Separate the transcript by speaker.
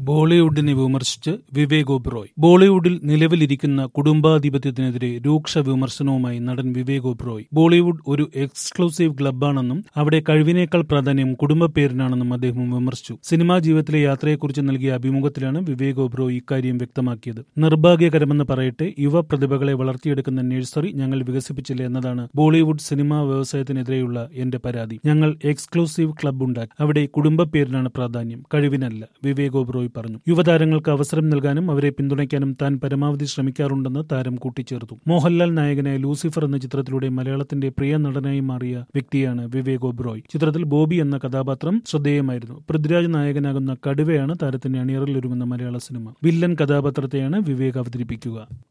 Speaker 1: ബോളിവുഡിനെ വിമർശിച്ച് വിവേക് ഒബ്രോയ് ബോളിവുഡിൽ നിലവിലിരിക്കുന്ന കുടുംബാധിപത്യത്തിനെതിരെ രൂക്ഷ വിമർശനവുമായി നടൻ വിവേക് ഒബ്രോയ് ബോളിവുഡ് ഒരു എക്സ്ക്ലൂസീവ് ക്ലബ്ബാണെന്നും അവിടെ കഴിവിനേക്കാൾ പ്രാധാന്യം കുടുംബ പേരിനാണെന്നും അദ്ദേഹം വിമർശിച്ചു സിനിമാ ജീവിതത്തിലെ യാത്രയെക്കുറിച്ച് നൽകിയ അഭിമുഖത്തിലാണ് വിവേക് ഒബ്രോയ് ഇക്കാര്യം വ്യക്തമാക്കിയത് നിർഭാഗ്യകരമെന്ന് പറയട്ടെ യുവ പ്രതിഭകളെ വളർത്തിയെടുക്കുന്ന നഴ്സറി ഞങ്ങൾ വികസിപ്പിച്ചില്ല എന്നതാണ് ബോളിവുഡ് സിനിമാ വ്യവസായത്തിനെതിരെയുള്ള എന്റെ പരാതി ഞങ്ങൾ എക്സ്ക്ലൂസീവ് ക്ലബ്ബ് ഉണ്ടാക്കി അവിടെ കുടുംബ പേരിനാണ് പ്രാധാന്യം കഴിവിനല്ല വിവേക് ഒബ്രോയ് പറഞ്ഞു യുവതാരങ്ങൾക്ക് അവസരം നൽകാനും അവരെ പിന്തുണയ്ക്കാനും താൻ പരമാവധി ശ്രമിക്കാറുണ്ടെന്ന് താരം കൂട്ടിച്ചേർത്തു മോഹൻലാൽ നായകനായ ലൂസിഫർ എന്ന ചിത്രത്തിലൂടെ മലയാളത്തിന്റെ പ്രിയ നടനായി മാറിയ വ്യക്തിയാണ് വിവേക് ഒബ്രോയ് ചിത്രത്തിൽ ബോബി എന്ന കഥാപാത്രം ശ്രദ്ധേയമായിരുന്നു പൃഥ്വിരാജ് നായകനാകുന്ന കടുവയാണ് താരത്തിന്റെ അണിയറിലൊരുങ്ങുന്ന മലയാള സിനിമ വില്ലൻ കഥാപാത്രത്തെയാണ് വിവേക് അവതരിപ്പിക്കുക